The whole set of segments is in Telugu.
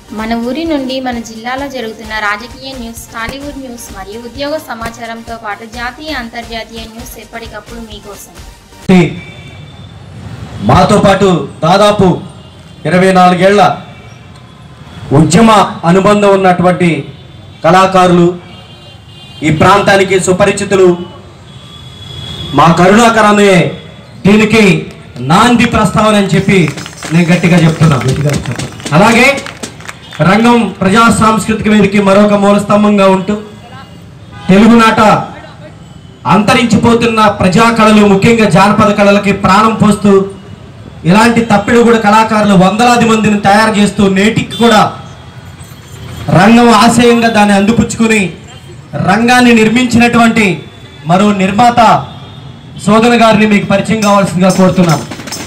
మన ఊరి నుండి మన జిల్లాలో జరుగుతున్న రాజకీయ న్యూస్ టాలీవుడ్ న్యూస్ మరియు ఉద్యోగ సమాచారంతో పాటు జాతీయ అంతర్జాతీయ న్యూస్ ఎప్పటికప్పుడు మీకోసం ఈ మాతో పాటు దాదాపు ఇరవై నాలుగేళ్ల ఉద్యమ అనుబంధం ఉన్నటువంటి కళాకారులు ఈ ప్రాంతానికి సుపరిచితులు మా కరుణాకరమే దీనికి నాంది ప్రస్తావన అని చెప్పి నేను గట్టిగా చెప్తున్నా అలాగే రంగం ప్రజా సాంస్కృతిక వేదిక మరొక మూల స్తంభంగా ఉంటూ తెలుగునాట అంతరించిపోతున్న ప్రజా కళలు ముఖ్యంగా జానపద కళలకి ప్రాణం పోస్తూ ఇలాంటి తప్పిడు కూడా కళాకారులు వందలాది మందిని తయారు చేస్తూ నేటికి కూడా రంగం ఆశయంగా దాన్ని అందిపుచ్చుకుని రంగాన్ని నిర్మించినటువంటి మరో నిర్మాత శోధన గారిని మీకు పరిచయం కావాల్సిందిగా కోరుతున్నాను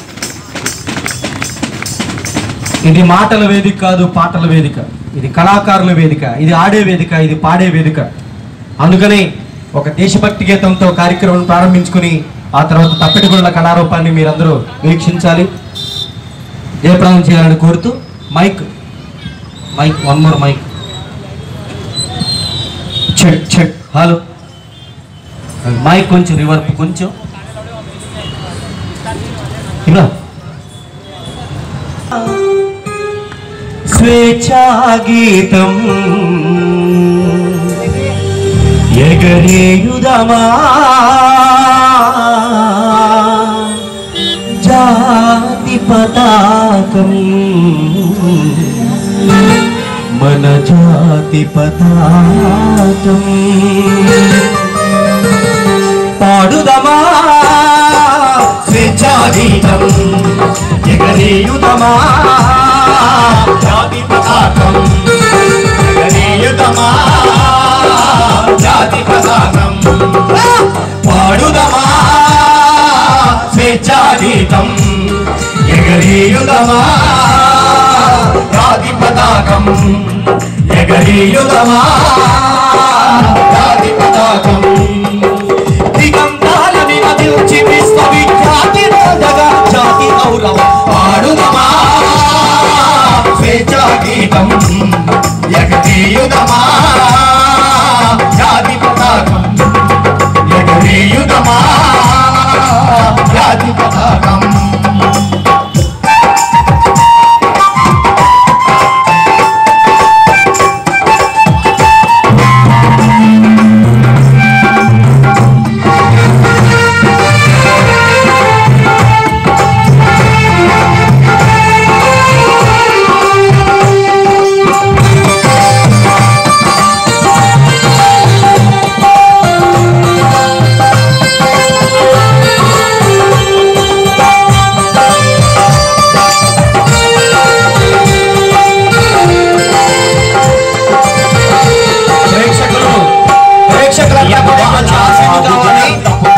ఇది మాటల వేదిక కాదు పాటల వేదిక ఇది కళాకారుల వేదిక ఇది ఆడే వేదిక ఇది పాడే వేదిక అందుకని ఒక దేశభక్తి గీతంతో కార్యక్రమం ప్రారంభించుకుని ఆ తర్వాత తప్పెటగుళ్ళ కళారూపాన్ని మీరందరూ వీక్షించాలి జయప్రదం చేయాలని కోరుతూ mike mike one more mike check check hello mike కొంచెం రివర్ప్ కొంచెం ఇలా స్వేచ్ఛాగీతం ఎగరేయుదమా జాతి పతాకం మన జాతి పతాకం పాడుదమా స్వేచ్ఛాగీతం ఎగరేయుదమా జాతి పతాకం ఎగరేయుదమా జాతి పతాకం పాడుదమా స్వేచ్ఛాగీతం ఎగరేయుదమా జాతి పతాకం ఎగరేయుదమా జాతి పతాకం దిగంతాలని అదిల్చి విశ్వవిఖ్యాతి రోజగా జాతి గౌరవం పాడుదమా స్వేచ్ఛా గీతం ఎగతీయుదమా జాతి పతాకం ఎగతీయుదమా జాతి పతాకం ప్రేక్షకులు ప్రేక్షకులంతా కూడా మంచి ఆశీస్సులు కావాలి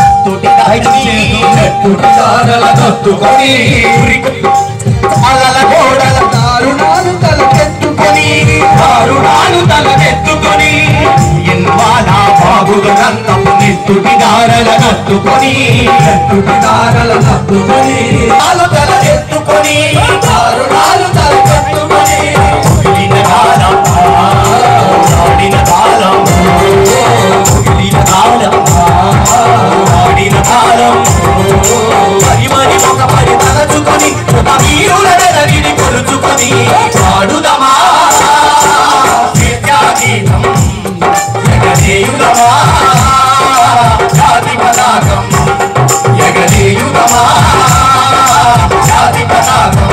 అలల గోడల దారుణాలు తలకెత్తుకొని దారుణాలు తలకెత్తుకొని ఎన్వాల బాబుల రంగపు నెత్తుటి దారల నత్తుకొని నెత్తుటి దారల నత్తుకొని ఆలు తల ఎత్తుకొని దారుణాలు తలకెత్తుకొని మిగిలిన కాలం ఆడిన కాలం మిగిలిన కాలం ఆడిన కాలం మరి మరి ఒక పని తలచుకొని ఒక వీరుల నెలవిని కొలుచుకొని పాడుదమా విద్యాగీతం ఎగదేయుదమా జాతి పతాకం ఎగదేయుదమా జాతి పతాకం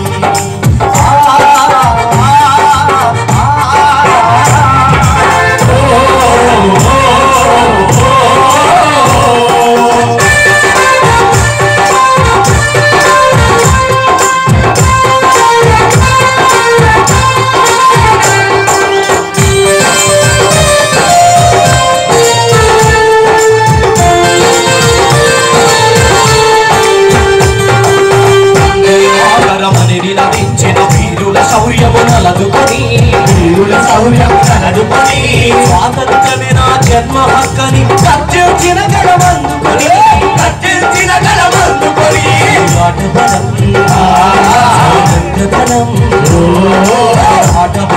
ఆదరమని నిలదించిన వీరుల శౌర్యము నలదుకొని వీరుల శౌర్యము నలదుకొని స్వాతంత్రమే నా జన్మ హక్కని కర్చించిన గడవందుకొని కర్చించిన గడవందుకొని ఆట బలం ఆట బలం ఆట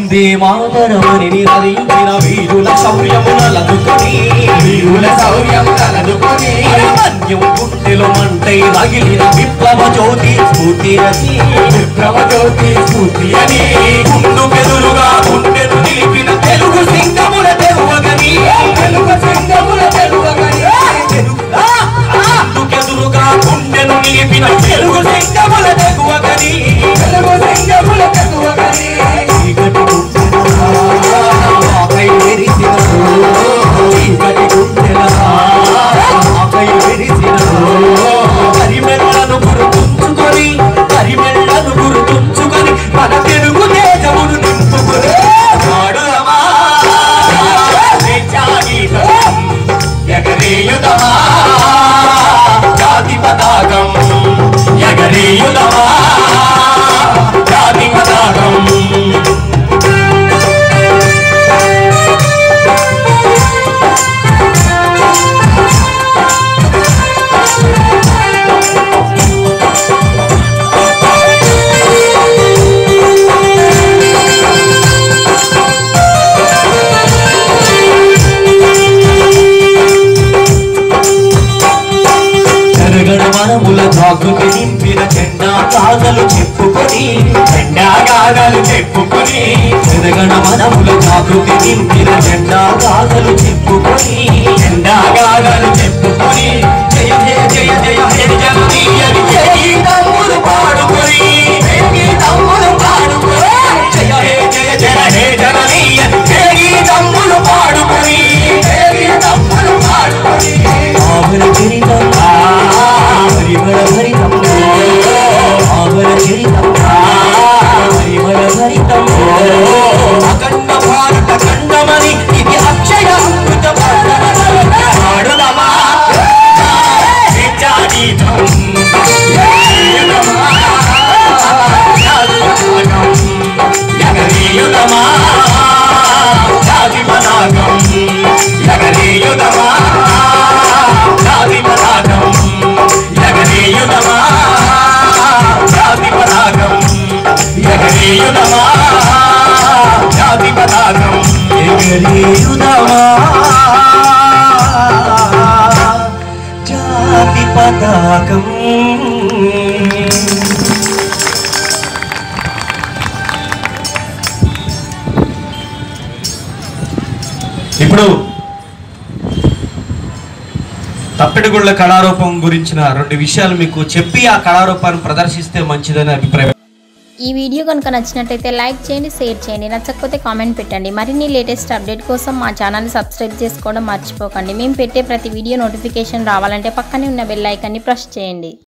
వందే మాతరమని నినదించిన వీరుల శౌర్యములదుకొని వీరుల శౌర్యములదుకొని మన్యం గుండెలో మంటై రగిలిన విప్లవ జ్యోతి స్ఫూర్తి రచి విప్లవ జ్యోతి స్ఫూర్తి అని ముందు బెదురుగా గుండెను నిలిపిన తెలుగు సింగముల తెరువగని తెలుగు సింగముల తెలుగని ముందుకెదురుగా గుండెను నిలిపిన తెలుగు సింగముల తెరువగని తెలుగు సింగముల తెలుగని చీకటి గుండెల ఆకై మెరిసిన చీకటి గుండెల ఆకై మెరిసిన కరిమెళ్ళను గుర్తుంచుకొని కరిమెళ్ళను గుర్తుంచుకొని మన తెలుగు తేజమును నింపుకొని పాడుదమా స్వేచ్ఛాగీతం ఎగరేయుదమా జాతి పతాకం ఎగరేయుదమా జాతి పతాకం జరగడ మనముల జాగృతి నింపిన జెండా కాగలు చెప్పుకొని జెండా గాథలు చెప్పుకొని జరగడ మనముల జాగృతి నింపిన జెండా కాగలు చెప్పుకొని జెండా గాథలు చెప్పుకొని జయ జయ జయ జయ హే జననీయని జయ తమ్ముడు పాడుకొని జయ తమ్ముడు పాడుకొని జయ హే జయ జయ హే జననీయ జయ తమ్ముడు పాడుకొని జయ తమ్ముడు పాడుకొని ఆవల చరితం పరిమళ భరితం ఆవల చరితం పరిమళ భరితం అఖండ భారత ఖండమని ఇది అక్షయ అమృత పాడుదమా స్వేచ్ఛాగీతం ఎగరేయుదమా జాతి పతాకం ఎగరేయుదమా జాతి పతాకం ఎగరేయుదమా జాతి పతాకం ఎగరేయుదమా జాతి పతాకం ఎగరేయుదమా జాతి పతాకం ఇప్పుడు తప్పెటగుళ్ళ కళారూపం గురించిన రెండు విషయాలు మీకు చెప్పి ఆ కళారూపాన్ని ప్రదర్శిస్తే మంచిదని అభిప్రాయం ఈ వీడియో కనుక నచ్చినట్టయితే లైక్ చేయండి షేర్ చేయండి నచ్చకపోతే కామెంట్ పెట్టండి మరిన్ని లేటెస్ట్ అప్డేట్ కోసం మా ఛానల్ని సబ్స్క్రైబ్ చేసుకోవడం మర్చిపోకండి మేము పెట్టే ప్రతి వీడియో నోటిఫికేషన్ రావాలంటే పక్కనే ఉన్న బెల్ ఐకాన్ని ప్రెస్ చేయండి